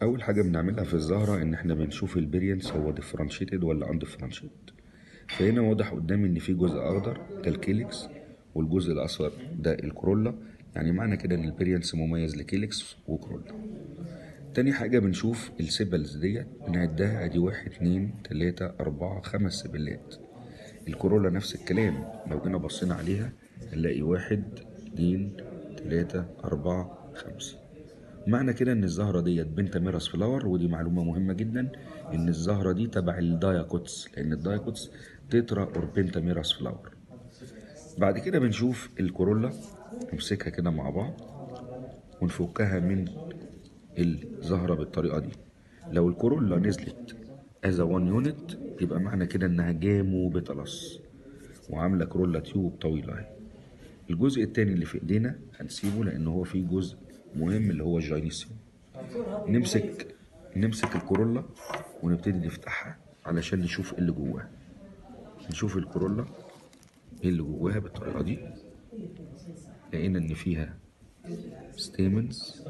اول حاجه بنعملها في الزهره ان احنا بنشوف البرينس هو ديفرنشيتد ولا اندفرنشيتد فهنا واضح قدامي ان في جزء اخضر ده الكيليكس والجزء الاصفر ده الكورولا يعني معنى كده ان البرينس مميز لكيليكس وكورولا تاني حاجة بنشوف السيبلز ديت بنعدها ادي واحد اتنين تلاتة اربعة خمس سيبلات الكورولا نفس الكلام لو جينا بصينا عليها هنلاقي واحد اتنين تلاتة اربعة خمسة معنى كده ان الزهرة ديت بنت ميراس فلاور ودي معلومة مهمة جدا ان الزهرة دي تبع الداياكوتس لان الداياكوتس تترا اور بنت ميراس فلاور بعد كده بنشوف الكورولا نمسكها كده مع بعض ونفكها من الزهرة بالطريقة دي لو الكورولا نزلت از وان يونت يبقى معنى كده انها جامو بتلس وعاملة كورولا تيوب طويلة اهي الجزء التاني اللي في ايدينا هنسيبه لان هو فيه جزء مهم اللي هو الجاينيسيوم نمسك نمسك الكورولا ونبتدي نفتحها علشان نشوف ايه اللي جواها نشوف الكورولا ايه اللي جواها بالطريقة دي لقينا ان فيها ستيمنز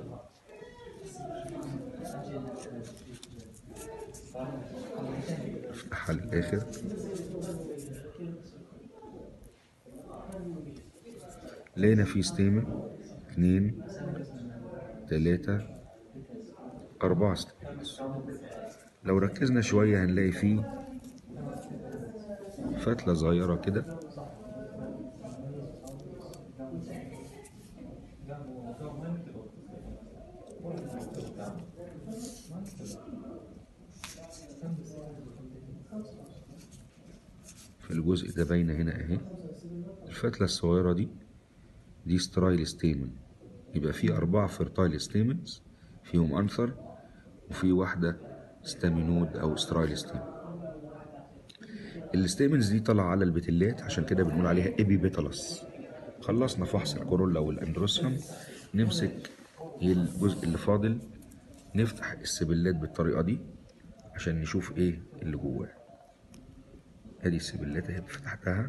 افتحها للاخر لقينا في ستيمن اتنين تلاتة أربعة ستيمنز لو ركزنا شوية هنلاقي فيه فتلة صغيرة كده في الجزء ده باينة هنا اهي الفتلة الصغيرة دي دي سترايل ستيمن يبقى في أربعة فيرتايل ستيمنز فيهم أنثر وفي واحدة ستامينود أو سترايل ستيمن الستيمنز دي طالعة على البتلات عشان كده بنقول عليها إبي بيتالس خلصنا فحص الكورولا والأندروسيوم نمسك الجزء اللي فاضل نفتح السبلات بالطريقة دي عشان نشوف ايه اللي جواه ادي السبلات اهي فتحتها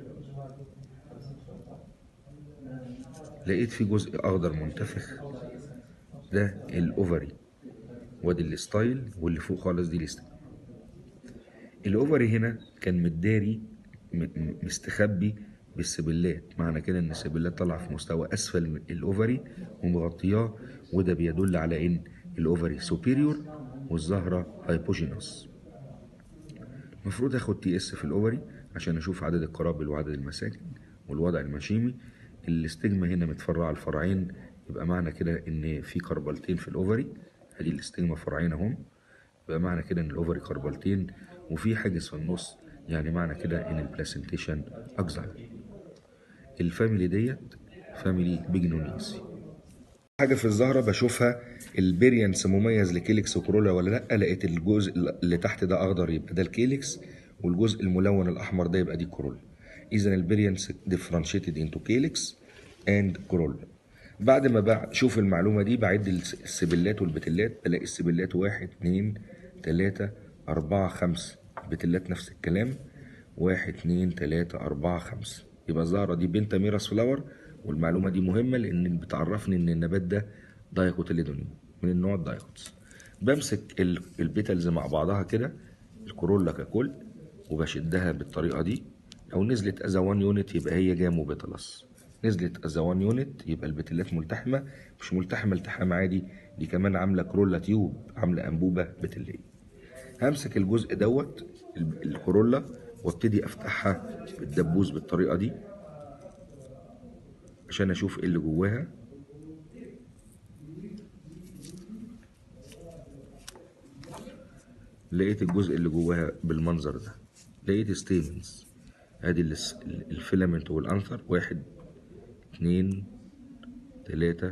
لقيت في جزء اخضر منتفخ ده الاوفري وادي الستايل واللي فوق خالص دي الستايل الاوفري هنا كان متداري مستخبي بالسبلات معنى كده ان السبلات طالعه في مستوى اسفل الاوفري ومغطياه وده بيدل على ان الاوفري سوبيريور والزهره هايبوجينوس المفروض اخد تي اس في الاوفري عشان اشوف عدد القرابل وعدد المساكن والوضع المشيمي الاستجما هنا متفرعه لفرعين يبقى معنى كده ان في كربلتين في الاوفري ادي الاستجما فرعين اهم يبقى معنى كده ان الاوفري كربلتين وفي حاجز في النص يعني معنى كده ان البلاسنتيشن اكزايل الفاميلي ديت فاميلي بيجنونيسي حاجه في الزهره بشوفها البيريانس مميز لكيليكس وكورولا ولا لا لقيت الجزء اللي تحت ده اخضر يبقى ده الكيليكس والجزء الملون الاحمر ده يبقى دي كورولا اذا البيريانس ديفرنشيتد انتو كيليكس اند كورولا بعد ما بشوف المعلومه دي بعد السبلات والبتلات بلاقي السبلات واحد اتنين تلاته اربعه خمسه البتلات نفس الكلام واحد اتنين تلاته اربعه خمسه يبقى الزهره دي بنت ميراس فلاور والمعلومه دي مهمه لان بتعرفني ان النبات ده دايكوتيليدونين من النوع الدايكوتس بمسك البيتلز مع بعضها كده الكورولا ككل وبشدها بالطريقه دي لو نزلت از 1 يونت يبقى هي جامو بيتلس نزلت از 1 يونت يبقى البتلات ملتحمه مش ملتحمه التحام عادي دي كمان عامله كرولا تيوب عامله انبوبه بتليه همسك الجزء دوت الكورولا وابتدي افتحها بالدبوس بالطريقه دي عشان اشوف ايه اللي جواها لقيت الجزء اللي جواها بالمنظر ده لقيت ستيمنز ادي الفيلامنت والانثر واحد اتنين تلاتة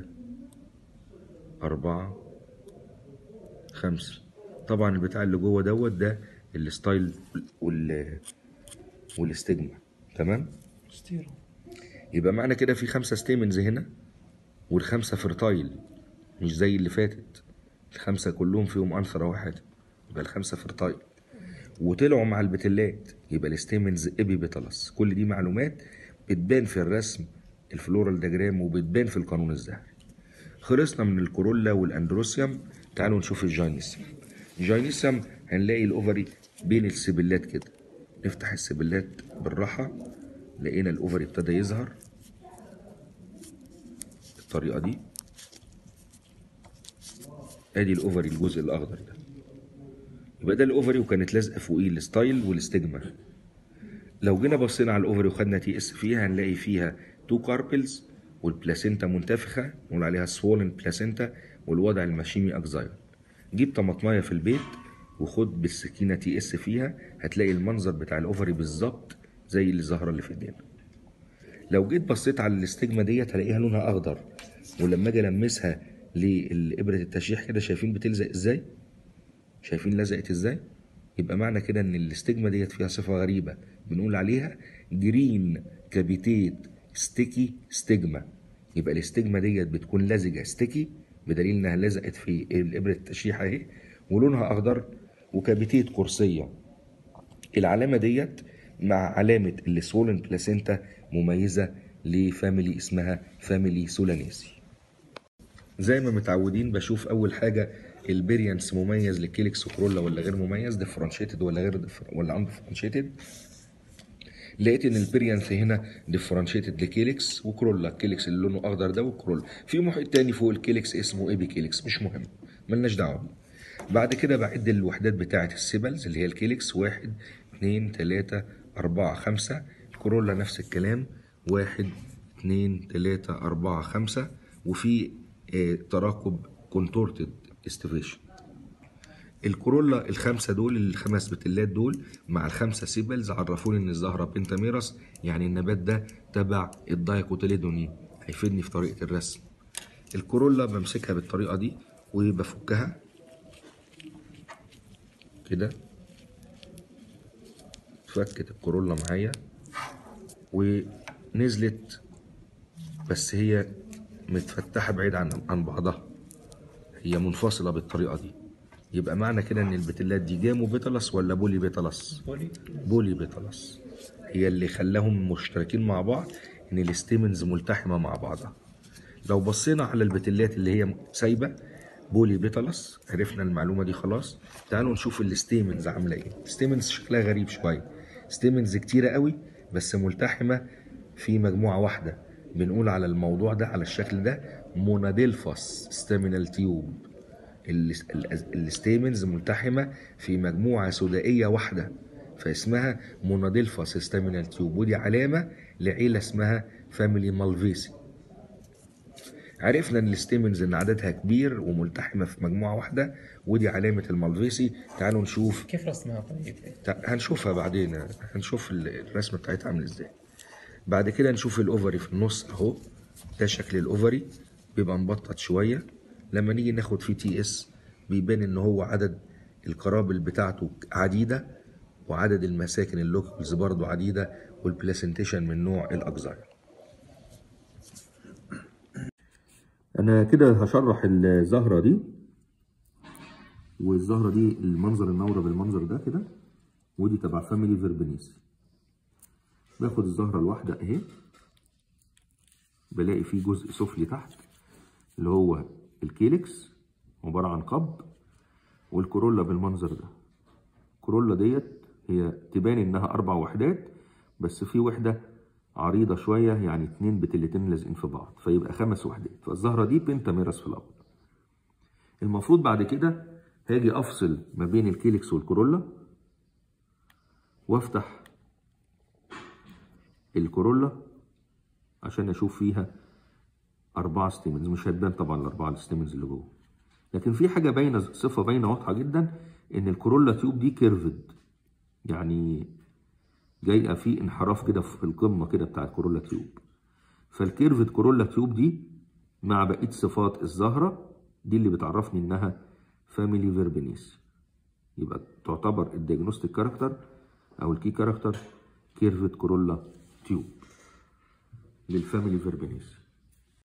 أربعة خمسة طبعا البتاع اللي جوه دوت ده الستايل وال والاستجما تمام ستيرو يبقى معنى كده في خمسة ستيمنز هنا والخمسة فرتايل مش زي اللي فاتت الخمسة كلهم فيهم أنثرة واحدة يبقى الخمسة فرتايل وطلعوا مع البتلات يبقى الستيمنز ابي بيتلس كل دي معلومات بتبان في الرسم الفلورال دياجرام وبتبان في القانون الزهري خلصنا من الكورولا والاندروسيوم تعالوا نشوف الجاينيسم الجاينيسم هنلاقي الاوفري بين السبلات كده نفتح السبلات بالراحه لقينا الاوفري ابتدى يظهر بالطريقه دي ادي الاوفري الجزء الاخضر ده يبقى ده الاوفري وكانت لازقه فوقيه الستايل والاستجما لو جينا بصينا على الاوفري وخدنا تي اس فيها هنلاقي فيها تو كاربلز والبلاسينتا منتفخه نقول عليها سوولن بلاسينتا والوضع المشيمي اكزايل جيب طماطمايه في البيت وخد بالسكينه تي اس فيها هتلاقي المنظر بتاع الاوفري بالظبط زي اللي ظاهره اللي في ايدينا لو جيت بصيت على الاستجما ديت هلاقيها لونها اخضر ولما اجي المسها لابره التشريح كده شايفين بتلزق ازاي شايفين لزقت ازاي يبقى معنى كده ان الاستجما ديت فيها صفه غريبه بنقول عليها جرين كابيتيت ستيكي ستيجما يبقى الاستجما ديت بتكون لزجه ستيكي بدليل انها لزقت في الابره التشريح اهي ولونها اخضر وكابيتيت قرصيه العلامه ديت مع علامه السولن بلاسينتا مميزه لفاميلي اسمها فاميلي سولانيسي زي ما متعودين بشوف اول حاجه البيريانس مميز لكيليكس وكرولا ولا غير مميز ديفرنشيتد ولا غير ديفر... ولا اندفرنشيتد لقيت ان البيريانس هنا ديفرنشيتد لكيليكس وكرولا الكيليكس اللي لونه اخضر ده وكرولا في محيط تاني فوق الكيليكس اسمه ايبي كيليكس مش مهم ملناش دعوه بيه. بعد كده بعد الوحدات بتاعه السيبلز اللي هي الكيليكس واحد اتنين تلاتة أربعة خمسة الكورولا نفس الكلام واحد اتنين تلاتة أربعة خمسة وفي آه، تراكب كونتورتد استيفيشن الكورولا الخمسه دول الخمس بتلات دول مع الخمسه سيبلز عرفوني ان الزهره بنتاميرس يعني النبات ده تبع الدايكوتيليدوني هيفيدني في طريقه الرسم الكورولا بمسكها بالطريقه دي وبفكها كده فكت الكورولا معايا ونزلت بس هي متفتحه بعيد عن عن بعضها هي منفصله بالطريقه دي يبقى معنى كده ان البتلات دي جامو بيتلس ولا بولي بيتلس بولي بولي بيتلس هي اللي خلاهم مشتركين مع بعض ان الستيمنز ملتحمه مع بعضها لو بصينا على البتلات اللي هي سايبه بولي بيتلس عرفنا المعلومه دي خلاص تعالوا نشوف الستيمنز عامله ايه الستيمنز شكلها غريب شويه ستيمنز كتيره قوي بس ملتحمه في مجموعه واحده بنقول على الموضوع ده على الشكل ده موناديلفاس ستامينال تيوب الستيمنز ملتحمه في مجموعه سودائيه واحده فاسمها موناديلفاس ستامينال تيوب ودي علامه لعيله اسمها فاميلي مالفيسي عرفنا ان الستيمنز ان عددها كبير وملتحمه في مجموعه واحده ودي علامه المالفيسي تعالوا نشوف كيف رسمها طيب؟ تع- هنشوفها بعدين هنشوف ال- الرسمه بتاعتها عامله ازاي بعد كده نشوف الاوفري في النص اهو ده شكل الاوفري بيبقى مبطط شويه لما نيجي ناخد فيه تي اس بيبان ان هو عدد القرابل بتاعته عديده وعدد المساكن اللوكلز برضو عديده والبلاسنتيشن من نوع الاكزايل انا كده هشرح الزهره دي والزهره دي المنظر النوره بالمنظر ده كده ودي تبع فاميلي فيربنيسي باخد الزهره الواحده اهي بلاقي فيه جزء سفلي تحت اللي هو الكيلكس عباره عن قب والكورولا بالمنظر ده الكورولا ديت هي تبان انها اربع وحدات بس في وحده عريضه شويه يعني اتنين بتلتين لازقين في بعض فيبقى خمس وحدات فالزهره دي بنتاميرس في الاول المفروض بعد كده هاجي افصل ما بين الكيلكس والكورولا وافتح الكورولا عشان اشوف فيها اربعه ستيمنز مش هتبان طبعا الاربعه ستيمنز اللي جوه لكن في حاجه باينه صفه باينه واضحه جدا ان الكورولا تيوب دي كيرفد يعني جايه في انحراف كده في القمه كده بتاع الكورولا تيوب فالكيرفد كورولا تيوب دي مع بقيه صفات الزهره دي اللي بتعرفني انها فاميلي فيربينيس يبقى تعتبر الديagnostic كاركتر او الكي كاركتر كيرفد كورولا تيوب للفاميلي فيربينيس